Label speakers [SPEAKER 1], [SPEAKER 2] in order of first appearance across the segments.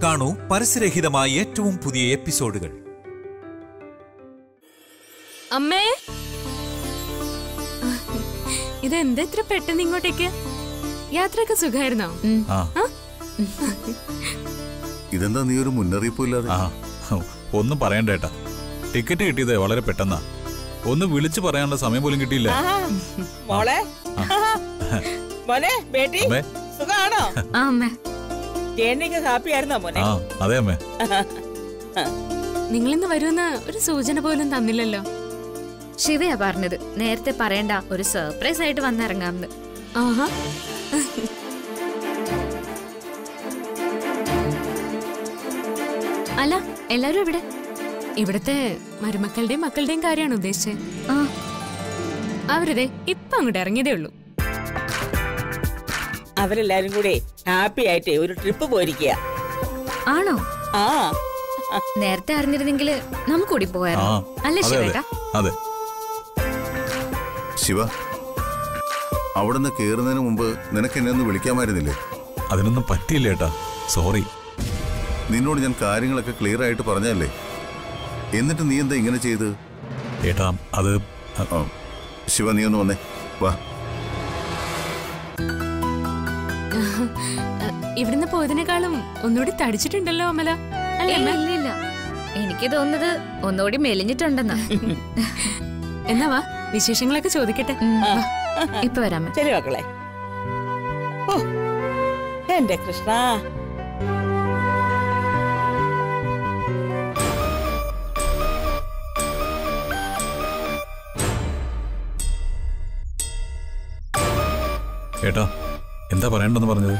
[SPEAKER 1] കാണൂ പരസ്യരഹിതമായ ഏറ്റവും പുതിയ എപ്പിസോഡുകൾ
[SPEAKER 2] അമ്മേ ഇതെന്താ ഇത്ര പെട്ടെന്ന് ഇങ്ങോട്ടേക്ക് യാത്രയൊക്കെ സുഖമായിരുന്നോ
[SPEAKER 3] ആ
[SPEAKER 4] ഇതെന്താ നീ ഒരു മുന്നറിയിപ്പും ഇല്ലാതെ
[SPEAKER 3] ആ ഒന്നും പറയണ്ട ഏട്ടാ ടിക്കറ്റ് കിട്ടിയത് വളരെ പെട്ടെന്നാ ഒന്ന് വിളിച്ചു പറയാനുള്ള സമയം പോലും കിട്ടിയില്ല
[SPEAKER 5] ആഹാ, മോളെ മോനെ ബേട്ടി
[SPEAKER 3] അമ്മേ
[SPEAKER 5] സുഖാണോ
[SPEAKER 6] ആ അമ്മ
[SPEAKER 5] ചേന്നിക്ക് ഹാപ്പി ആയിരുന്നോ മോനെ
[SPEAKER 3] ആ അതെ അമ്മേ
[SPEAKER 2] നിങ്ങൾ ഇന്ന് വരുമെന്ന് ഒരു സൂചന പോലും തന്നില്ലല്ലോ
[SPEAKER 6] ശിവയാ പറഞ്ഞത് നേരത്തെ പറയണ്ട ഒരു സർപ്രൈസ് ആയിട്ട് വന്നിറങ്ങാമെന്ന്
[SPEAKER 2] ആഹാ
[SPEAKER 6] അല്ല എല്ലാരും ഇവിടെ
[SPEAKER 2] ഇവിടുത്തെ മരുമക്കളുടെയും മക്കളുടെയും കാര്യമാണ് ഉദ്ദേശിച്ചത്
[SPEAKER 6] ആ
[SPEAKER 2] അവരിതേ ഇപ്പൊ അങ്ങോട്ട് ഇറങ്ങിയതേ ഉള്ളൂ
[SPEAKER 5] അവരെല്ലാരും കൂടെ ഹാപ്പി ആയിട്ട് ഒരു ട്രിപ്പ് പോയിരിക്കുക
[SPEAKER 6] ആണോ
[SPEAKER 5] ആ
[SPEAKER 6] നേരത്തെ അറിഞ്ഞിരുന്നെങ്കിൽ നമുക്കൂടി
[SPEAKER 3] ആ
[SPEAKER 6] പോയായിരുന്നു അല്ലേ
[SPEAKER 3] അതെ അതെ
[SPEAKER 6] ശിവേട്ടാ
[SPEAKER 3] അതെ
[SPEAKER 4] ശിവ അവിടുന്ന് കേറുന്നതിന് മുമ്പ് നിനക്ക് എന്നെ ഒന്ന് വിളിക്കാമായിരുന്നില്ലേ
[SPEAKER 3] അതിനൊന്നും പറ്റിയില്ല ഏട്ടാ സോറി
[SPEAKER 4] നിന്നോട് ഞാൻ കാര്യങ്ങളൊക്കെ ക്ലിയർ ആയിട്ട് പറഞ്ഞല്ലേ എന്നിട്ട് നീ എന്താ ഇങ്ങനെ ചെയ്ത്
[SPEAKER 3] ഏട്ടാ അത്
[SPEAKER 4] ആ, ശിവ നീ ഒന്ന് വന്നേ വാ
[SPEAKER 2] ഇവിടുന്ന് പോയതിനേക്കാളും ഒന്നുകൂടി തടിച്ചിട്ടുണ്ടല്ലോ അമല അല്ലേ
[SPEAKER 6] ഏയ്,
[SPEAKER 2] അമ്മ?
[SPEAKER 6] ഇല്ല ഇല്ല എനിക്ക് തോന്നുന്നത് ഒന്നുകൂടി മെലിഞ്ഞിട്ടുണ്ടെന്നാ
[SPEAKER 2] എന്നാ വാ വിശേഷങ്ങളൊക്കെ ചോദിക്കട്ടെ
[SPEAKER 6] ഉം, വാ. ഇപ്പൊ വരാമേ
[SPEAKER 5] ശരി മക്കളെ ഓ എന്റെ കൃഷ്ണ
[SPEAKER 3] ഏട്ടാ എന്താ പറയണ്ടെന്ന് പറഞ്ഞത്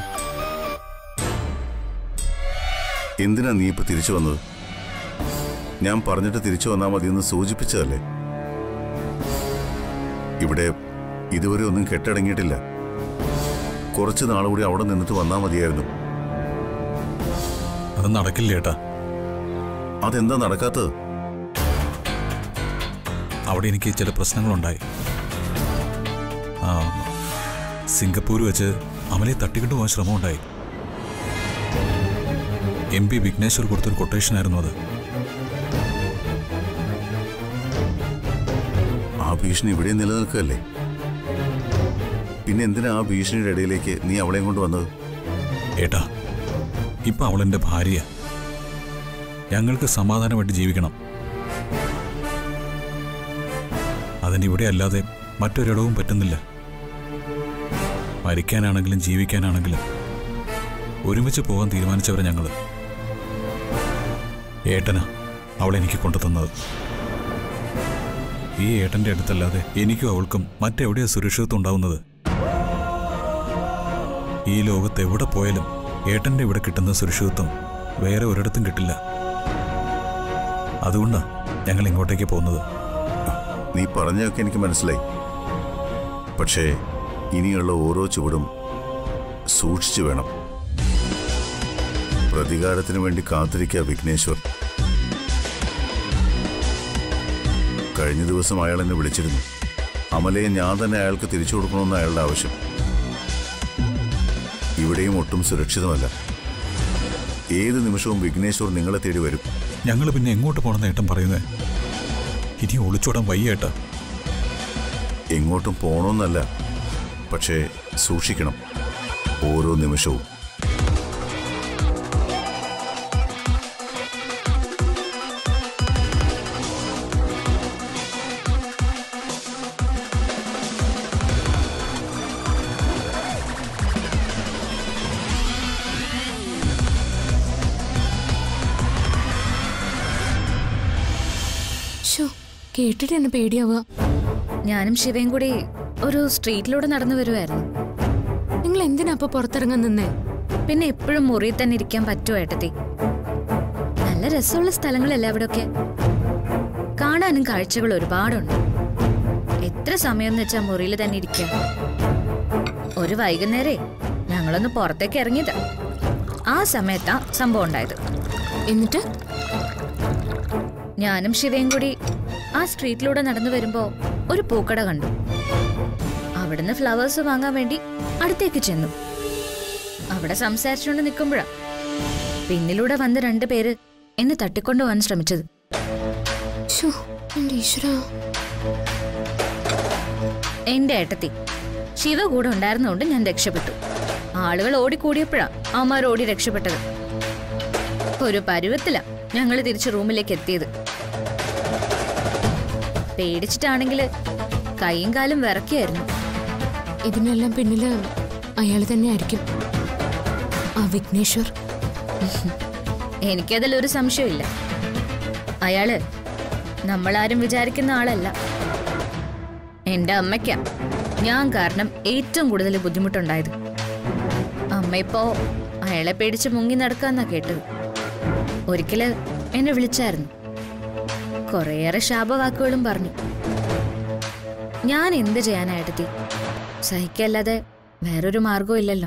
[SPEAKER 4] എന്തിനാ നീ ഇപ്പൊ തിരിച്ചു വന്നത് ഞാൻ പറഞ്ഞിട്ട് തിരിച്ചു വന്നാൽ മതി എന്ന് സൂചിപ്പിച്ചതല്ലേ ഇവിടെ ഇതുവരെ ഒന്നും കെട്ടടങ്ങിയിട്ടില്ല കുറച്ച് നാളുകൂടി അവിടെ നിന്നിട്ട് വന്നാൽ മതിയായിരുന്നു
[SPEAKER 3] അത് നടക്കില്ല ഏട്ടാ
[SPEAKER 4] അതെന്താ നടക്കാത്തത്
[SPEAKER 3] അവിടെ എനിക്ക് ചില പ്രശ്നങ്ങളുണ്ടായി ആ സിംഗപ്പൂർ വെച്ച് അമലയെ തട്ടിക്കൊണ്ടു പോകാൻ ശ്രമമുണ്ടായി എം പി വിഘ്നേശ്വർ കൊടുത്തൊരു കൊട്ടേഷൻ ആയിരുന്നു അത്
[SPEAKER 4] ആ ഭീഷണി ഇവിടെ നിലനിൽക്കുകയല്ലേ പിന്നെ എന്തിനാ ആ ഭീഷണിയുടെ ഇടയിലേക്ക് നീ അവളെയും കൊണ്ട് വന്നത്
[SPEAKER 3] ഏട്ടാ ഇപ്പൊ അവളെന്റെ ഭാര്യ ഞങ്ങൾക്ക് സമാധാനമായിട്ട് ജീവിക്കണം അതിന് ഇവിടെ അല്ലാതെ മറ്റൊരിടവും പറ്റുന്നില്ല മരിക്കാനാണെങ്കിലും ജീവിക്കാനാണെങ്കിലും ഒരുമിച്ച് പോകാൻ തീരുമാനിച്ചവരെ ഞങ്ങൾ ഏട്ടനാ അവളെനിക്ക് കൊണ്ടുതന്നത് ഈ ഏട്ടന്റെ അടുത്തല്ലാതെ എനിക്കും അവൾക്കും മറ്റെവിടെയാ സുരക്ഷിതത്വം ഉണ്ടാവുന്നത് ഈ ലോകത്ത് എവിടെ പോയാലും ഏട്ടന്റെ ഇവിടെ കിട്ടുന്ന സുരക്ഷിതത്വം വേറെ ഒരിടത്തും കിട്ടില്ല അതുകൊണ്ടാണ് ഞങ്ങൾ ഇങ്ങോട്ടേക്ക് പോകുന്നത്
[SPEAKER 4] നീ പറഞ്ഞതൊക്കെ എനിക്ക് മനസ്സിലായി പക്ഷേ ഇനിയുള്ള ഓരോ ചുവടും സൂക്ഷിച്ചു വേണം പ്രതികാരത്തിന് വേണ്ടി കാത്തിരിക്കുക വിഘ്നേശ്വർ കഴിഞ്ഞ ദിവസം അയാൾ എന്നെ വിളിച്ചിരുന്നു അമലയെ ഞാൻ തന്നെ അയാൾക്ക് തിരിച്ചു കൊടുക്കണമെന്ന് അയാളുടെ ആവശ്യം ഇവിടെയും ഒട്ടും സുരക്ഷിതമല്ല ഏത് നിമിഷവും വിഘ്നേശ്വർ നിങ്ങളെ തേടി വരും
[SPEAKER 3] ഞങ്ങൾ പിന്നെ എങ്ങോട്ട് പോകണമെന്ന് ഏട്ടൻ പറയുന്നത് ഇനി ഒളിച്ചോടാൻ വയ്യ ഏട്ടാ
[SPEAKER 4] എങ്ങോട്ടും പോണമെന്നല്ല പക്ഷേ സൂക്ഷിക്കണം ഓരോ നിമിഷവും
[SPEAKER 2] ഷോ കേട്ടിട്ട് എന്നെ പേടിയാവുക
[SPEAKER 6] ഞാനും ശിവയും കൂടി ഒരു സ്ട്രീറ്റിലൂടെ നടന്നു വരുമായിരുന്നു
[SPEAKER 2] നിങ്ങൾ എന്തിനാ അപ്പൊ പുറത്തിറങ്ങാൻ നിന്നേ
[SPEAKER 6] പിന്നെ എപ്പോഴും മുറിയിൽ തന്നെ ഇരിക്കാൻ പറ്റുമോ ഏട്ടത്തി നല്ല രസമുള്ള സ്ഥലങ്ങളല്ലേ അവിടെയൊക്കെ കാണാനും കാഴ്ചകൾ ഒരുപാടുണ്ട് എത്ര സമയം എന്ന് വെച്ചാ മുറിയിൽ തന്നെ ഇരിക്കാം ഒരു വൈകുന്നേരേ ഞങ്ങളൊന്ന് പുറത്തേക്ക് ഇറങ്ങിയതാ ആ സമയത്താ സംഭവം ഉണ്ടായത്
[SPEAKER 2] എന്നിട്ട്
[SPEAKER 6] ഞാനും ശിവയും കൂടി ആ സ്ട്രീറ്റിലൂടെ നടന്നു വരുമ്പോ ഒരു പൂക്കട കണ്ടു അവിടുന്ന് ഫ്ലവേഴ്സ് വാങ്ങാൻ വേണ്ടി അടുത്തേക്ക് ചെന്നു അവിടെ സംസാരിച്ചുകൊണ്ട് നിൽക്കുമ്പോഴാ പിന്നിലൂടെ വന്ന രണ്ടുപേര് എന്നെ തട്ടിക്കൊണ്ടുപോകാൻ ശ്രമിച്ചത്
[SPEAKER 2] ശ്ശോ, എന്റെ ഈശ്വരാ
[SPEAKER 6] എന്റെ ഏട്ടത്തി ശിവ കൂടെ ഉണ്ടായിരുന്നതുകൊണ്ട് ഞാൻ രക്ഷപ്പെട്ടു ആളുകൾ ഓടിക്കൂടിയപ്പോഴാ അവന്മാർ ഓടി രക്ഷപ്പെട്ടത് ഒരു പരുവത്തില ഞങ്ങൾ തിരിച്ച് റൂമിലേക്ക് എത്തിയത് പേടിച്ചിട്ടാണെങ്കിൽ കൈയും കാലും വിറക്കിയായിരുന്നു
[SPEAKER 2] ഇതിനെല്ലാം പിന്നില് അയാൾ തന്നെയായിരിക്കും ആ വിഘ്നേശ്വർ
[SPEAKER 6] എനിക്കതിലൊരു സംശയമില്ല അയാള് നമ്മളാരും വിചാരിക്കുന്ന ആളല്ല എന്റെ അമ്മയ്ക്കാ ഞാൻ കാരണം ഏറ്റവും കൂടുതൽ ബുദ്ധിമുട്ടുണ്ടായത് അമ്മ ഇപ്പോ അയാളെ പേടിച്ച് മുങ്ങി നടക്കാന്നാ കേട്ടത് ഒരിക്കല് എന്നെ വിളിച്ചായിരുന്നു കുറേയേറെ ശാപവാക്കുകളും പറഞ്ഞു ഞാൻ എന്ത് ചെയ്യാനായിട്ടെത്തി സഹിക്കല്ലാതെ വേറൊരു മാർഗവും ഇല്ലല്ലോ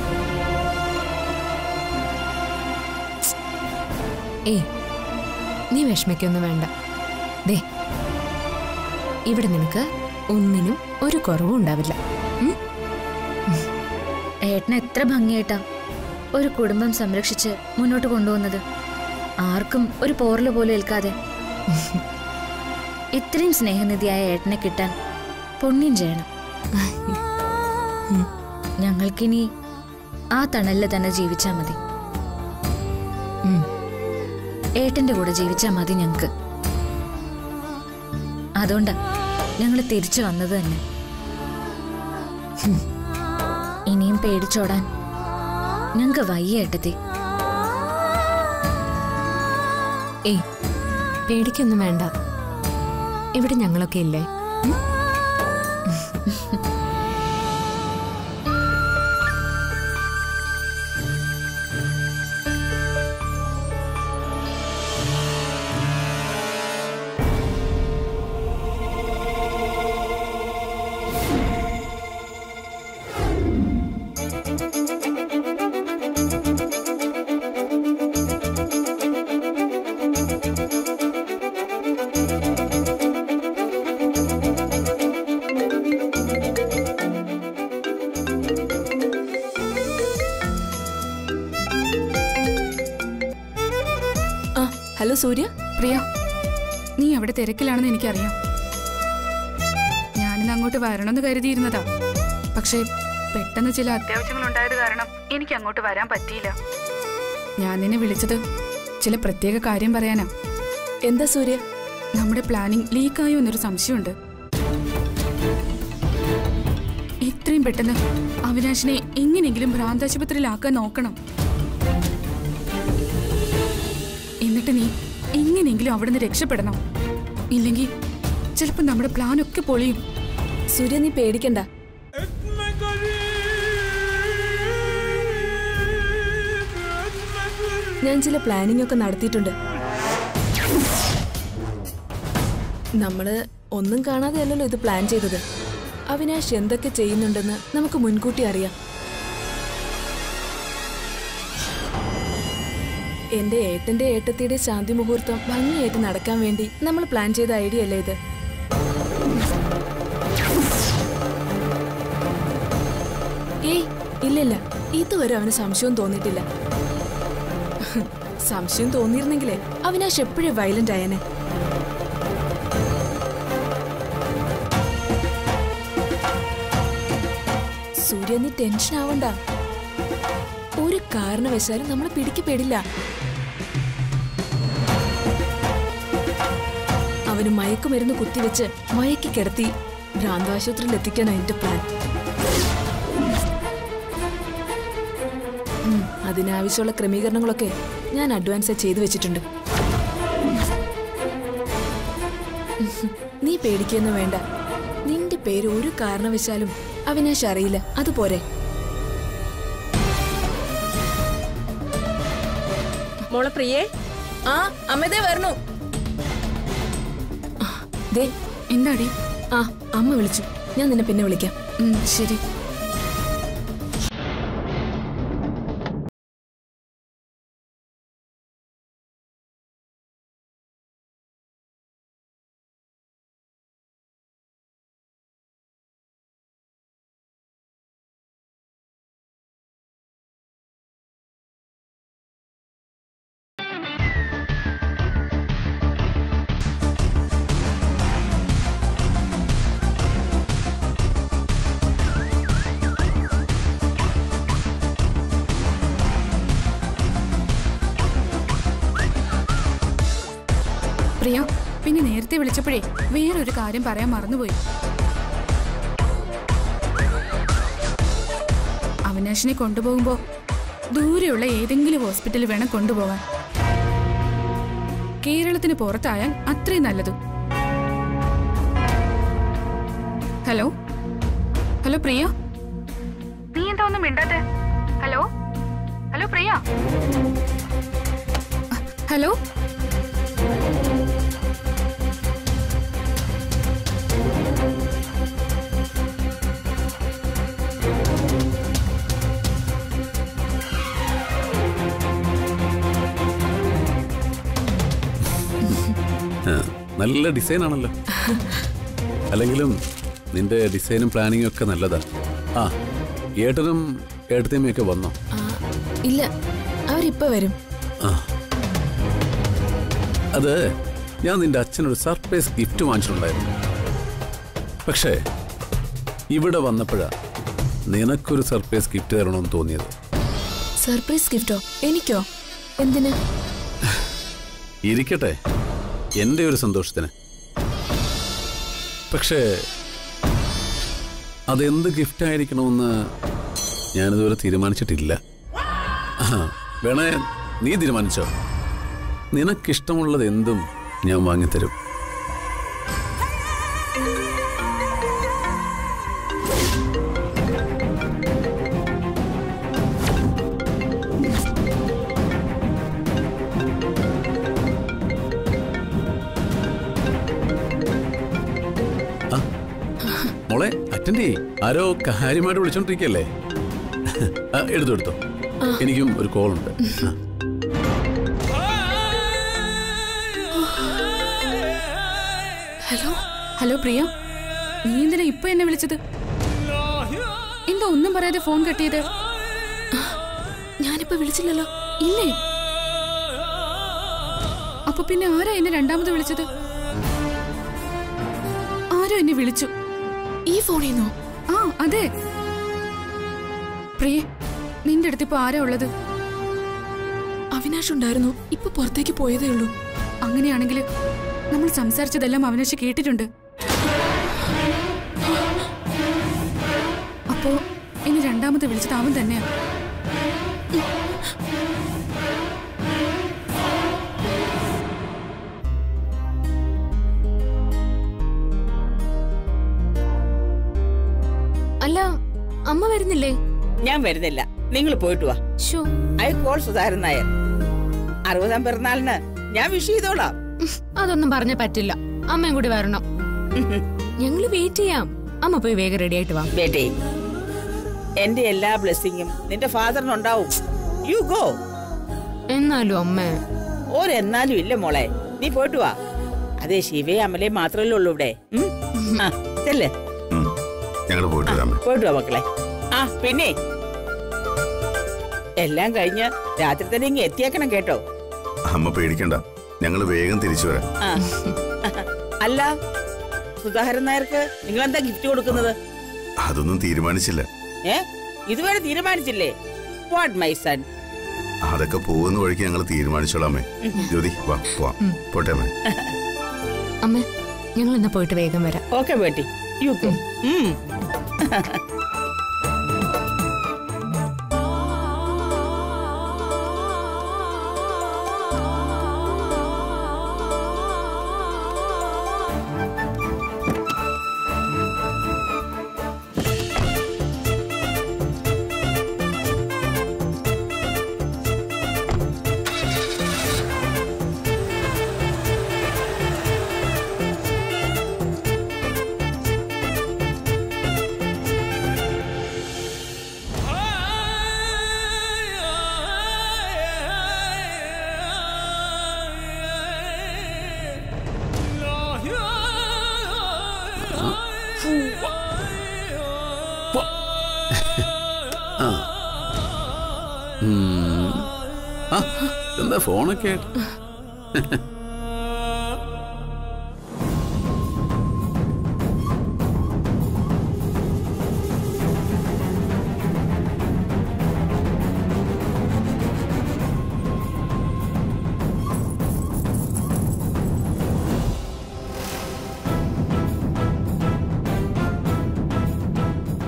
[SPEAKER 2] ഏയ് നീ വിഷമിക്കൊന്നും വേണ്ട ദേ ഇവിടെ നിനക്ക് ഒന്നിനും ഒരു കുറവും ഉണ്ടാവില്ല ഉം?
[SPEAKER 6] ഏട്ടന് എത്ര ഭംഗിയായിട്ടാ ഒരു കുടുംബം സംരക്ഷിച്ച് മുന്നോട്ട് കൊണ്ടുപോകുന്നത് ആർക്കും ഒരു പോറല് പോലും ഏൽക്കാതെ ഇത്രയും സ്നേഹനിധിയായ ഏട്ടനെ കിട്ടാൻ പുണ്യം ചെയ്യണം ഞങ്ങൾക്കിനി ആ തണലിൽ തന്നെ ജീവിച്ചാ മതി
[SPEAKER 2] ഉം.
[SPEAKER 6] ഏട്ടന്റെ കൂടെ ജീവിച്ചാ മതി ഞങ്ങക്ക് അതുകൊണ്ടാ ഞങ്ങൾ തിരിച്ചു വന്നത് തന്നെ ഹും. ഇനിയും പേടിച്ചോടാൻ ഞങ്ങക്ക് വയ്യ ഏട്ടത്തി
[SPEAKER 2] ഏയ് പേടിക്കൊന്നും വേണ്ട ഇവിടെ ഞങ്ങളൊക്കെ ഇല്ലേ ഉം?
[SPEAKER 7] ആ ഹലോ സൂര്യ
[SPEAKER 8] പ്രിയ നീ അവിടെ തിരക്കിലാണെന്ന് എനിക്കറിയാം ഞാനിന്ന് അങ്ങോട്ട് വരണമെന്ന് കരുതിയിരുന്നതാ പക്ഷേ പെട്ടെന്ന് ചില അത്യാവശ്യങ്ങൾ ഉണ്ടായത് കാരണം എനിക്ക് അങ്ങോട്ട് വരാൻ പറ്റിയില്ല ഞാൻ നിന്നെ വിളിച്ചത് ചില പ്രത്യേക കാര്യം പറയാനാ
[SPEAKER 7] എന്താ സൂര്യ
[SPEAKER 8] നമ്മുടെ പ്ലാനിംഗ് ലീക്കായോ എന്നൊരു സംശയമുണ്ട് ഇത്രയും പെട്ടെന്ന് അവിനാശിനെ എങ്ങനെയെങ്കിലും ഭ്രാന്താശുപത്രിയിലാക്കാൻ നോക്കണം എന്നിട്ട് നീ എങ്ങനെയെങ്കിലും അവിടെ നിന്ന് രക്ഷപ്പെടണം ഇല്ലെങ്കിൽ ചിലപ്പോൾ നമ്മുടെ പ്ലാനൊക്കെ പൊളിയും
[SPEAKER 7] സൂര്യ നീ പേടിക്കണ്ട ഞാൻ ചില പ്ലാനിംഗ് ഒക്കെ നടത്തിയിട്ടുണ്ട് നമ്മള് ഒന്നും കാണാതെയല്ലല്ലോ ഇത് പ്ലാൻ ചെയ്തത് അവിനാശ് എന്തൊക്കെ ചെയ്യുന്നുണ്ടെന്ന് നമുക്ക് മുൻകൂട്ടി അറിയാം എന്റെ ഏട്ടന്റെ ഏട്ടത്തിയുടെ ശാന്തി മുഹൂർത്തം ഭംഗിയായിട്ട് നടക്കാൻ വേണ്ടി നമ്മൾ പ്ലാൻ ചെയ്ത ഐഡിയ അല്ലേ ഇത് ഏയ് ഇല്ലില്ല ഇതുവരെ അവന് സംശയവും തോന്നിയിട്ടില്ല സംശയം തോന്നിയിരുന്നെങ്കിലേ അവിനാശ് എപ്പോഴും വയലന്റ് ആയനെ സൂര്യ നീ ടെൻഷൻ ആവണ്ട ഒരു കാരണവശാലും നമ്മൾ പിടിക്കപ്പെടില്ല അവന് മയക്കുമരുന്ന് കുത്തിവെച്ച് മയക്കി കിടത്തി ഭ്രാന്താശുപത്രിയിൽ എത്തിക്കാനാണ് എന്റെ പ്ലാൻ ഉം, അതിനാവശ്യമുള്ള ക്രമീകരണങ്ങളൊക്കെ ഞാൻ അഡ്വാൻസ് ചെയ്തു വെച്ചിട്ടുണ്ട് ഉം, നീ പേടിക്കൊന്നും വേണ്ട നിന്റെ പേര് ഒരു കാരണവശാലും അവിനാശ് അറിയില്ല അതുപോരെ
[SPEAKER 5] മോളെ പ്രിയേ
[SPEAKER 7] ആ അമ്മതേ വരണു ആ, ദേ
[SPEAKER 8] എന്താടി
[SPEAKER 7] ആ അമ്മ വിളിച്ചു ഞാൻ നിന്നെ പിന്നെ വിളിക്കാം
[SPEAKER 8] ഉം, ശരി പ്രിയ പിന്നെ നേരത്തെ വിളിച്ചപ്പോഴേ വേറൊരു കാര്യം പറയാൻ മറന്നുപോയി അവിനാശിനെ കൊണ്ടുപോകുമ്പോ ദൂരെയുള്ള ഏതെങ്കിലും ഹോസ്പിറ്റലിൽ വേണം കൊണ്ടുപോകാൻ കേരളത്തിന് പുറത്തായാൽ അത്രയും നല്ലതും ഹലോ ഹലോ പ്രിയ നീ എന്താ ഒന്നും മിണ്ടാത്തെ ഹലോ ഹലോ പ്രിയ ഹലോ
[SPEAKER 9] ആ, നല്ല ഡിസൈൻ ആണല്ലോ അല്ലെങ്കിലും നിന്റെ ഡിസൈനും പ്ലാനിങ്ങും ഒക്കെ നല്ലതാ ആ ഏട്ടനും ഏട്ടത്തിയമ്മയും ഒക്കെ വന്നോ
[SPEAKER 7] ആ, ഇല്ല അവരിപ്പോ വരും
[SPEAKER 9] ആ അത് ഞാൻ നിന്റെ അച്ഛനൊരു സർപ്രൈസ് ഗിഫ്റ്റ് വാങ്ങിച്ചിട്ടുണ്ടായിരുന്നു പക്ഷേ ഇവിടെ വന്നപ്പോഴാ നിനക്കൊരു സർപ്രൈസ് ഗിഫ്റ്റ് തരണമെന്ന് തോന്നിയത്
[SPEAKER 7] സർപ്രൈസ് ഗിഫ്റ്റോ എനിക്കോ എന്തിന്
[SPEAKER 9] ഇരിക്കട്ടെ എൻ്റെ ഒരു സന്തോഷത്തിന് പക്ഷേ അതെന്ത് ഗിഫ്റ്റ് ആയിരിക്കണമെന്ന് ഞാനിതുവരെ തീരുമാനിച്ചിട്ടില്ല ആ, വേണേ നീ തീരുമാനിച്ചോ നിനക്കിഷ്ടമുള്ളത് എന്തും ഞാൻ വാങ്ങിത്തരും ആ, മോളെ അറ്റൻഡ് ചെയ് ആരോ കാര്യമായിട്ട് വിളിച്ചോണ്ടിരിക്കല്ലേ ആ, എടുത്തോ എടുത്തോ എനിക്കും ഒരു കോൾ ഉണ്ട് ആ.
[SPEAKER 7] ഹലോ
[SPEAKER 8] ഹലോ പ്രിയ നീ എന്തിനാ ഇപ്പൊ എന്നെ വിളിച്ചത് എന്താ ഒന്നും പറയാതെ ഫോൺ കട്ടിയത്
[SPEAKER 7] ഞാനിപ്പോ വിളിച്ചില്ലല്ലോ
[SPEAKER 8] ഇല്ലേ അപ്പൊ പിന്നെ ആരാ എന്നെ രണ്ടാമത് വിളിച്ചത് ആരോ എന്നെ വിളിച്ചു
[SPEAKER 7] ഈ ഫോണിൽ നിന്നോ
[SPEAKER 8] ആ അതെ പ്രിയ നിന്റെ അടുത്ത് ഇപ്പൊ ആരാ ഉള്ളത്
[SPEAKER 7] അവിനാഷ് ഉണ്ടായിരുന്നു ഇപ്പൊ പുറത്തേക്ക് പോയതേ ഉള്ളൂ
[SPEAKER 8] അങ്ങനെയാണെങ്കിൽ നമ്മൾ സംസാരിച്ചതെല്ലാം അവനശ് കേട്ടിട്ടുണ്ട് അപ്പോ ഇനി രണ്ടാമത് വിളിച്ചത് അവൻ തന്നെയാ
[SPEAKER 2] അല്ല അമ്മ വരുന്നില്ലേ
[SPEAKER 5] ഞാൻ വരുന്നില്ല നിങ്ങൾ പോയിട്ട് വാ
[SPEAKER 2] so
[SPEAKER 5] I call Sudharan Nair അറുപതാം പിറന്നാളിന് ഞാൻ വിഷ് ചെയ്തോളാം
[SPEAKER 2] അതൊന്നും പറഞ്ഞ പറ്റില്ല അമ്മയും കൂടി വരണം ഞങ്ങള് വെയിറ്റ് ചെയ്യാം അമ്മ പോയി വേഗം റെഡി ആയിട്ട് വാ
[SPEAKER 5] ബേട്ടേ എന്റെ എല്ലാ ബ്ലെസ്സിങ്ങും നിന്റെ ഫാദറിനുണ്ടാവും യു ഗോ
[SPEAKER 2] എന്നാലും അമ്മ
[SPEAKER 5] ഓരെന്നാലും ഇല്ല മോളെ നീ പോയിട്ട് വാ അതെ ശിവയും അമലയും മാത്രമല്ലേ ഉള്ളൂ ഇവിടെ ഉം? ആ, ചെല്ല്
[SPEAKER 4] ഞങ്ങൾ പോയിട്ട് വരാമേ
[SPEAKER 5] പോയിട്ട് വാ മക്കളെ ആ പിന്നെ എല്ലാം കഴിഞ്ഞ് രാത്രി തന്നെ ഇങ്ങ് എത്തിയേക്കണം കേട്ടോ
[SPEAKER 4] അമ്മ പേടിക്കണ്ട ഞങ്ങൾ വേഗം തിരിച്ചു വരാം
[SPEAKER 5] ആ. അല്ല സുധാകരൻ നായർക്ക് നിങ്ങൾ എന്താ ഗിഫ്റ്റ് കൊടുക്കുന്നത്
[SPEAKER 4] അതൊന്നും തീരുമാനിച്ചില്ല
[SPEAKER 5] ഏ ഇതുവരെ തീരുമാനിച്ചില്ലേ വാട്ട് മൈ സൺ
[SPEAKER 4] അതൊക്കെ പോകുന്ന വഴിക്ക് ഞങ്ങൾ തീരുമാനിച്ചോളാമേ ജ്യോതി വാ പോവാം പോട്ടെ അമ്മേ
[SPEAKER 2] അമ്മ ഞങ്ങൾ എന്നാ പോയിട്ട് വേഗം വരാം
[SPEAKER 5] ഓക്കെ ബേട്ടി യു ഗോ ഉം
[SPEAKER 9] ഉം. ആ എന്താ ഫോണൊക്കെ ആയിട്ട്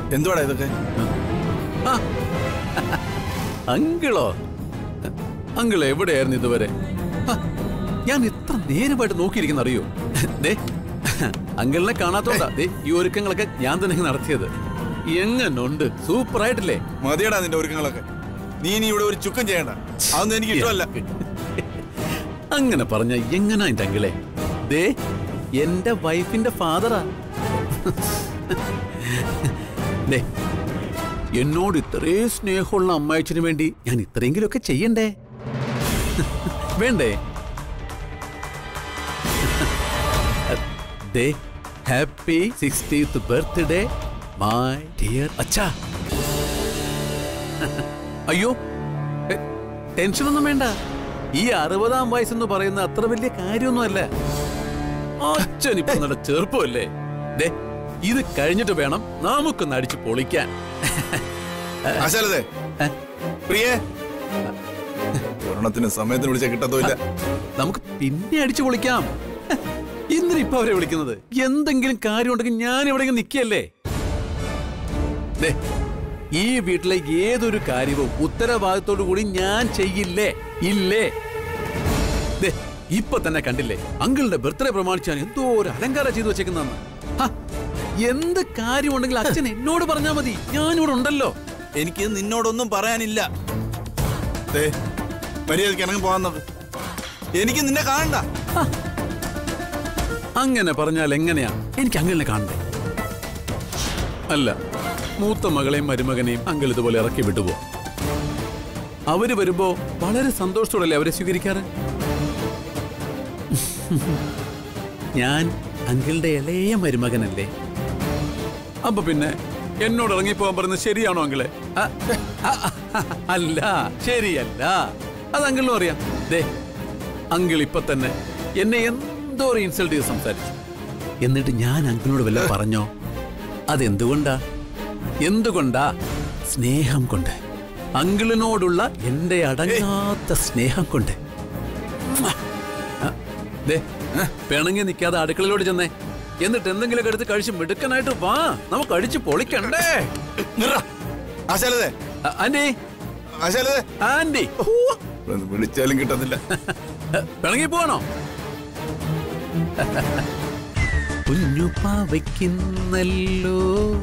[SPEAKER 10] എന്തുവാടാ ഇതൊക്കെ
[SPEAKER 9] ആ. അങ്കിളോ അങ്കിൾ എവിടെയായിരുന്നു ഇതുവരെ ആ, ഞാൻ ഇത്ര നേരമായിട്ട് നോക്കിയിരിക്കുന്ന അറിയോ ദേ അങ്കിളിനെ കാണാത്തോണ്ടാ ദേ ഈ ഒരുക്കങ്ങളൊക്കെ ഞാൻ തന്നെ നടത്തിയത് എങ്ങനുണ്ട് സൂപ്പർ ആയിട്ടില്ലേ
[SPEAKER 10] മതിയടാ നിന്റെ ഒരുക്കങ്ങളൊക്കെ നീ ഇനി ഇവിടെ ഒരു ചുക്കം ചെയ്യണ്ട അതൊന്നും എനിക്ക് ഇഷ്ടമല്ല
[SPEAKER 9] അങ്ങനെ പറഞ്ഞ എങ്ങനാ എന്റെ അങ്കിളെ ദേ എന്റെ വൈഫിന്റെ ഫാദറാ ദേ എന്നോട് ഇത്രയും സ്നേഹമുള്ള അമ്മായച്ചന് വേണ്ടി ഞാൻ ഇത്രയെങ്കിലുമൊക്കെ ചെയ്യണ്ടേ വേണ്ടേ ദേ happy sixtieth birthday my dear അച്ഛാ അയ്യോ എ, ടെൻഷനൊന്നും വേണ്ട ഈ അറുപതാം വയസ്സെന്ന് പറയുന്ന അത്ര വലിയ കാര്യമൊന്നുമല്ല അച്ഛൻ ഇപ്പൊ നല്ല ചെറുപ്പമല്ലേ ദേ ഇത് കഴിഞ്ഞിട്ട് വേണം നമുക്കൊന്ന് അടിച്ച് പൊളിക്കാൻ
[SPEAKER 10] ആശാലതേ പ്രിയേ ഒരെണ്ണത്തിന് സമയത്തിന് വിളിച്ചാൽ കിട്ടത്തുമില്ല
[SPEAKER 9] നമുക്ക് പിന്നെ അടിച്ചു പൊളിക്കാം ഇന്നിനിപ്പൊ അവരെ വിളിക്കുന്നത് എന്തെങ്കിലും കാര്യം ഉണ്ടെങ്കിൽ ഞാൻ എവിടെയെങ്കിലും നിൽക്കല്ലേ ദേ ഈ വീട്ടിലെ ഏതൊരു കാര്യവും ഉത്തരവാദിത്തോടു കൂടി ഞാൻ ചെയ്യില്ലേ ഇല്ലേ ദേ ഇപ്പൊ തന്നെ കണ്ടില്ലേ അങ്കിളിന്റെ ബർത്ത്ഡേ പ്രമാണിച്ച് ഞാൻ എന്തോ ഒരു അലങ്കാരം ചെയ്തു വെച്ചേക്കുന്നെന്ന് ഹ, എന്ത് കാര്യമുണ്ടെങ്കിൽ അച്ഛൻ എന്നോട് പറഞ്ഞാ മതി ഞാനിവിടെ ഉണ്ടല്ലോ
[SPEAKER 10] എനിക്ക് നിന്നോടൊന്നും പറയാനില്ല ദേ, മര്യാദയ്ക്ക് ഇറങ്ങി പോകാൻ നോക്ക് എനിക്ക് നിന്നെ കാണണ്ട
[SPEAKER 9] അങ്ങനെ പറഞ്ഞാൽ എങ്ങനെയാ എനിക്ക് അങ്കിളിനെ കാണണ്ടേ അല്ല മൂത്ത മകളെയും മരുമകനെയും അങ്കിൾ ഇതുപോലെ ഇറക്കി വിട്ടുപോ അവര് വരുമ്പോ വളരെ സന്തോഷത്തോടല്ലേ അവരെ സ്വീകരിക്കാറ് ഞാൻ അങ്കിളുടെ ഇളയ മരുമകനല്ലേ അപ്പൊ പിന്നെ എന്നോട് ഇറങ്ങിപ്പോവാൻ പറയുന്നത് ശരിയാണോ അങ്കിളെ ആ, ആ, ആ, അല്ല ശരിയല്ല അത് അങ്കിളിനും അറിയാം ദേ അങ്കിൾ ഇപ്പൊ തന്നെ എന്നെ എന്തോ ഒരു ഇൻസൾട്ട് ചെയ്ത് സംസാരിച്ചു എന്നിട്ട് ഞാൻ അങ്കിളിനോട് വല്ല പറഞ്ഞോ അതെന്തുകൊണ്ടാ എന്തുകൊണ്ടാ സ്നേഹം കൊണ്ട് അങ്കിളിനോടുള്ള എന്റെ അടങ്ങാത്ത സ്നേഹം കൊണ്ട് ആ, ദേ പിണങ്ങി നിൽക്കാതെ അടുക്കളയിലോട്ട് ചെന്നേ എന്നിട്ട് എന്തെങ്കിലുമൊക്കെ എടുത്ത് കഴിച്ച് മിടുക്കനായിട്ട് വാ നമുക്ക് അടിച്ച് പൊളിക്കണ്ടേ
[SPEAKER 10] ആശാലതേ
[SPEAKER 9] ആ, ആന്റി
[SPEAKER 10] ആശാലതേ
[SPEAKER 9] ആന്റി
[SPEAKER 10] ഒന്ന് വിളിച്ചാലും കിട്ടുന്നില്ല
[SPEAKER 9] പിണങ്ങി പോവാണോ കുഞ്ഞു പാവയ്ക്കുന്നല്ലോ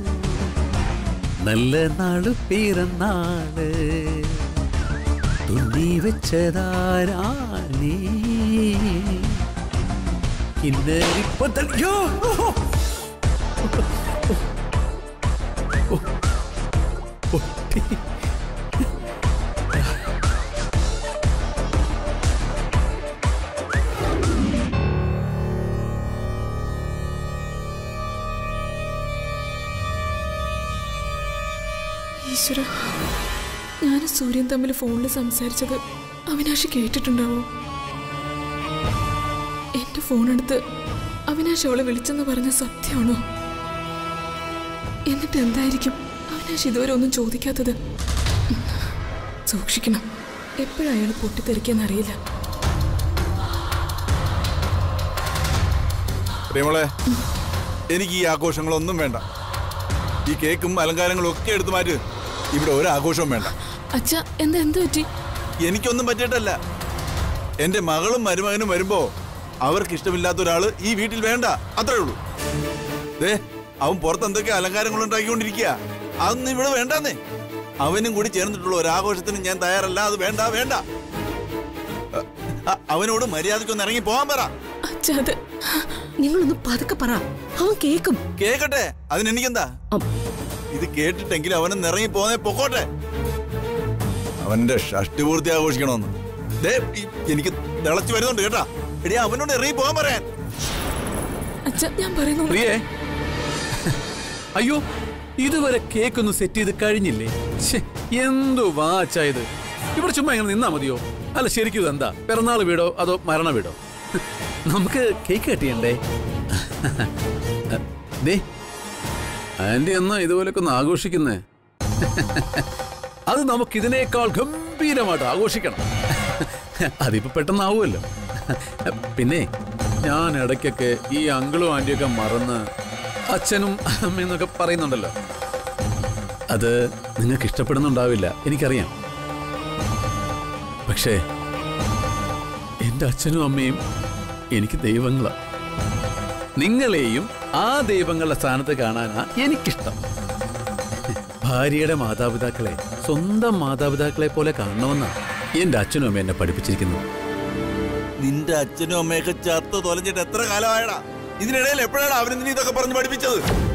[SPEAKER 9] നല്ല നാള് പിറന്നാള് തുന്നി വെച്ചതാരാണീ കിന്നരിപ്പോ തല്ലിയോ പൊട്ടി
[SPEAKER 7] ഈശ്വര ഞാനും സൂര്യൻ തമ്മിൽ ഫോണിൽ സംസാരിച്ചത് അവിനാശ് കേട്ടിട്ടുണ്ടാവോ എന്റെ ഫോണെടുത്ത് അവിനാശ് അവളെ വിളിച്ചെന്ന് പറഞ്ഞ സത്യമാണോ എന്നിട്ട് എന്തായിരിക്കും അവിനാശ് ഇതുവരെ ഒന്നും ചോദിക്കാത്തത് സൂക്ഷിക്കണം എപ്പോഴയാൾ പൊട്ടിത്തെറിക്കാന്നറിയില്ല
[SPEAKER 10] പ്രിയമോളെ എനിക്ക് ഈ ആഘോഷങ്ങളൊന്നും വേണ്ട ഈ കേക്കും അലങ്കാരങ്ങളും ഒക്കെ എടുത്തു മാറ്റ് ഇവിടെ ഒരു ആഘോഷവും വേണ്ട
[SPEAKER 7] അച്ഛ എന്താ എന്ത് പറ്റി
[SPEAKER 10] എനിക്കൊന്നും പറ്റിയിട്ടല്ല എന്റെ മകളും മരുമകനും വരുമ്പോ അവർക്ക് ഇഷ്ടമില്ലാത്ത ഒരാള് ഈ വീട്ടിൽ വേണ്ട അത്രേ ഉള്ളൂ ദേ അവൻ പുറത്ത് എന്തൊക്കെ അലങ്കാരങ്ങൾ ഉണ്ടാക്കിക്കൊണ്ടിരിക്കുക അതൊന്നും ഇവിടെ വേണ്ടെന്നേ അവനും കൂടി ചേർന്നിട്ടുള്ള ഒരു ആഘോഷത്തിന് ഞാൻ തയ്യാറല്ല അത് വേണ്ട വേണ്ട അ- അ- അവനോട് മര്യാദക്കൊന്ന് ഇറങ്ങി പോകാൻ പറ
[SPEAKER 7] അച്ഛ അത്
[SPEAKER 11] നിങ്ങളൊന്ന് പതുക്കെ പറ അവൻ കേക്കും
[SPEAKER 10] കേക്കട്ടെ അതിന് എനിക്കെന്താ ഇത് കേട്ടിട്ടെങ്കിലും അവനൊന്ന് ഇറങ്ങി പോന്നേ പൊക്കോട്ടെ അവന്റെ ഷഷ്ടിപൂർത്തി ആഘോഷിക്കണമെന്ന് ദേ ഈ- എനിക്ക് തിളച്ചു വരുന്നുണ്ട് കേട്ടാ എടി അവനോട് ഇറങ്ങി പോകാൻ പറയാൻ
[SPEAKER 7] അച്ഛ ഞാൻ പറയുന്നു
[SPEAKER 9] പ്രിയേ അയ്യോ ഇതുവരെ കേക്ക് ഒന്ന് സെറ്റ് ചെയ്ത് കഴിഞ്ഞില്ലേ ശ്ശെ, എന്തു വാച്ചാ ഇത് ഇവിടെ ചുമ്മാ ഇങ്ങനെ നിന്നാ മതിയോ അല്ല ശരിക്കും ഇതെന്താ പിറന്നാൾ വീടോ അതോ മരണ വീടോ നമുക്ക് കേക്ക് കട്ട് ചെയ്യണ്ടേ ദേ ആന്റി എന്നാ ഇതുപോലൊക്കെ ഒന്ന് ആഘോഷിക്കുന്നേ അത് നമുക്ക് ഇതിനേക്കാൾ ഗംഭീരമായിട്ട് ആഘോഷിക്കണം അതിപ്പോ പെട്ടെന്നാവുമല്ലോ പിന്നെ ഞാൻ ഇടയ്ക്കൊക്കെ ഈ അങ്കിളും ആന്റിയൊക്കെ മറന്ന് അച്ഛനും അമ്മയെന്നൊക്കെ പറയുന്നുണ്ടല്ലോ അത് നിങ്ങൾക്ക് ഇഷ്ടപ്പെടുന്നുണ്ടാവില്ല എനിക്കറിയാം പക്ഷേ എൻ്റെ അച്ഛനും അമ്മയും എനിക്ക് ദൈവങ്ങളാ നിങ്ങളെയും ആ ദൈവങ്ങളുടെ സ്ഥാനത്ത് കാണാനാ എനിക്കിഷ്ടം ഭാര്യയുടെ മാതാപിതാക്കളെ സ്വന്തം മാതാപിതാക്കളെ പോലെ കാണണമെന്നാ എൻ്റെ അച്ഛനും അമ്മയും എന്നെ പഠിപ്പിച്ചിരിക്കുന്നത്
[SPEAKER 10] നിന്റെ അച്ഛനും അമ്മയൊക്കെ ചത്ത് തൊലഞ്ഞിട്ട് എത്ര കാലമായടാ ഇതിനിടയിൽ എപ്പോഴാണ് അവരെന്തിനീ ഇതൊക്കെ പറഞ്ഞ് പഠിപ്പിച്ചത്